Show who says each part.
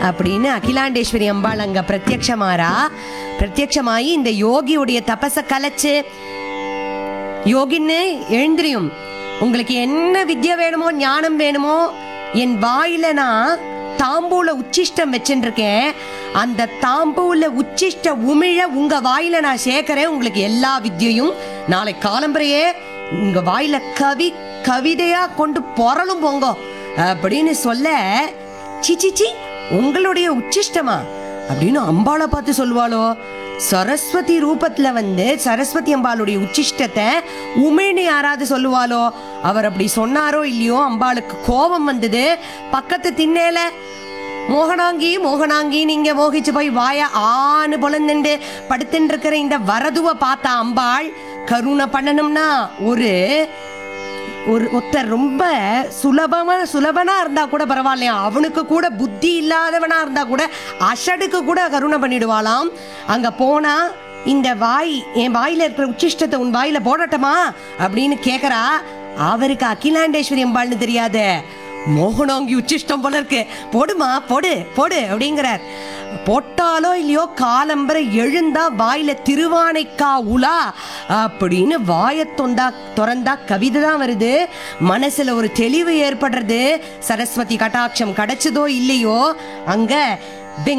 Speaker 1: அப்படின்னு அகிலாண்டேஸ்வரி அம்பாள் அங்க பிரத்யக்ஷமாரா பிரத்யக்ஷமாயி இந்த யோகியுடைய தபச கலைச்சு யோகின்னு எழுந்திரியும் உங்களுக்கு என்ன வித்யா வேணுமோ ஞானம் வேணுமோ என் வாயில நான் தாம்பூல உச்சிஷ்டம் வச்சுருக்கேன் அந்த தாம்பூல உச்சிஷ்ட உமிழ உங்க வாயில நான் சேர்க்கிறேன் உங்களுக்கு எல்லா வித்யையும் நாளை காலம்பரையே உங்க வாயில கவி கவிதையா கொண்டு பொறலும் போங்க அப்படின்னு சொல்ல சி சி உங்களுடைய உச்சிஷ்டமா அப்படின்னு அம்பாளை பார்த்து சொல்லுவாளோ சரஸ்வதி ரூபத்துல வந்து சரஸ்வதி அம்பாளுடைய உச்சிஷ்டத்தை உமிழ்னு யாராவது சொல்லுவாளோ அவர் அப்படி சொன்னாரோ இல்லையோ அம்பாளுக்கு கோபம் வந்தது பக்கத்து திண்ணேல மோகனாங்கி மோகனாங்கி நீங்க மோகிச்சு போய் வாய ஆணு பொழந்துண்டு படுத்துட்டு இருக்கிற இந்த வரதுவை பார்த்தா அம்பாள் கருணை பண்ணணும்னா ஒரு ஒரு ஒருத்தர் ரொம்ப சுலபமா சுலபனா இருந்தா கூட பரவாயில்லையா அவனுக்கு கூட புத்தி இல்லாதவனா இருந்தா கூட அஷடுக்கு கூட கருணை பண்ணிடுவாளாம் அங்க போனா இந்த வாய் என் வாயில இருக்கிற உச்சிஷ்டத்தை உன் வாயில போடட்டுமா அப்படின்னு கேக்குறா அவருக்கு அகிலாண்டேஸ்வரி அம்பாள்னு தெரியாத மோகனாங்கி உச்சிஷ்டம் போல இருக்கு போடுமா போடு போடு அப்படிங்கிறார் போட்டாலோ இல்லையோ காலம்பரை எழுந்தா வாயில திருவானைக்கா உலா அப்படின்னு வாயை தொந்தா திறந்தா கவிதை தான் வருது மனசுல ஒரு தெளிவு ஏற்படுறது சரஸ்வதி கட்டாட்சம் கிடைச்சதோ இல்லையோ அங்க